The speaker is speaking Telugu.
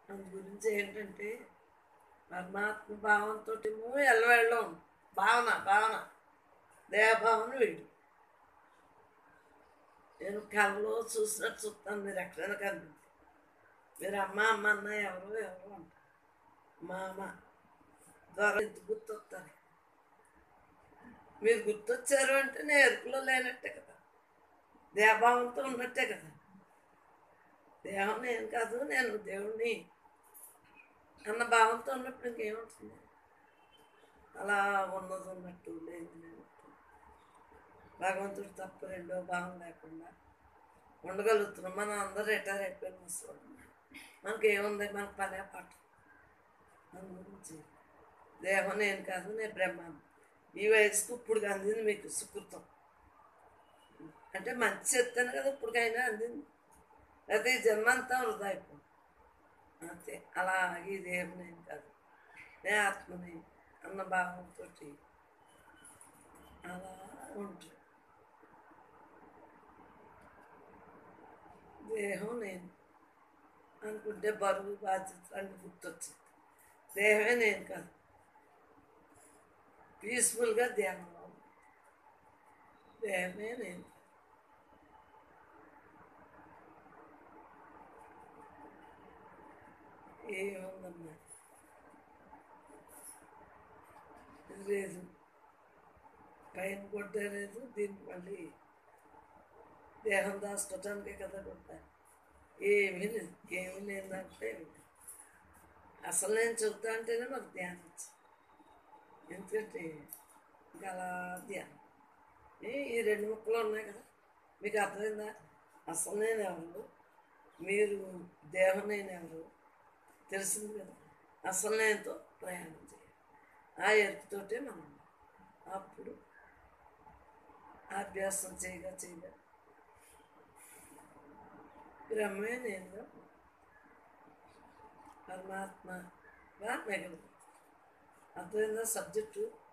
అందు గురించి ఏంటంటే పరమాత్మ భావంతో ఎల్లవెళ్ళం భావన భావన దేహభావన వీడు నేను కళ్ళలో చూసినట్టు చూస్తాను మీరు ఎక్కడైనా కనిపించి మీరు అమ్మ అమ్మ అన్న ఎవరు ఎవరు అంటారు మా అమ్మ ద్వారా ఇంత గుర్తొస్తారు మీరు గుర్తొచ్చారు అంటే నేను ఎరుకులో లేనట్టే కదా దేహభావంతో ఉన్నట్టే కదా దేహం నేను కాదు నేను దేవుణ్ణి అన్న భావంతో ఉన్నప్పుడు ఇంకేముంటుంది అలా ఉన్నది ఉన్నట్టు లేదు లేనట్టు భగవంతుడు తప్ప రెండో భావం లేకుండా ఉండగలుగుతున్నాం మనం అందరూ రిటైర్ అయిపోయిన ముసలి మనకి ఏముంది మనకు పనే పాట దాని గురించి దేహం నేను కాదు నేను బ్రహ్మాను ఈ వయసుకు ఇప్పుడు అందింది మీకు సుకృతం అంటే మంచి చెప్తాను కదా ఇప్పటికైనా అందింది అయితే ఈ జన్మంతా వృధా అయిపోయింది అంతే అలా ఈ దేహం నేను కాదు నేను ఆత్మని అన్న భావంతో అలా ఉంటుంది దేహం నేను అనుకుంటే బరువు బాధ్యత అన్ని గుర్తొచ్చింది దేహమే నేను కాదు పీస్ఫుల్గా ధ్యానంలో ఉంది. దేహమే నేను ఏముందమ్మా ఇది లేదు పైన కొట్టే లేదు దీనికి మళ్ళీ దేహం దాచుకోవటానికే కదా కొట్టాను ఏమీ లేదు ఏమీ లేదంటే అసలు నేను చెబుతా అంటేనే మాకు ధ్యానం వచ్చింది ఎందుకంటే ఇంకా అలా ధ్యానం ఏ, ఈ రెండు ముక్కలు ఉన్నాయి కదా మీకు అర్థమైందా అసలు నేను ఎవరు మీరు దేహం నేను ఎవరు తెలిసింది కదా అసలు నేనుతో ప్రయాణం చేయాలి ఆ ఎరుపుతోటే మనం ఉండాలి. అప్పుడు అభ్యాసం చేయగా చేయగా బ్రహ్మే నేనుగా పరమాత్మగా మిగలదు అర్థమైందా సబ్జెక్టు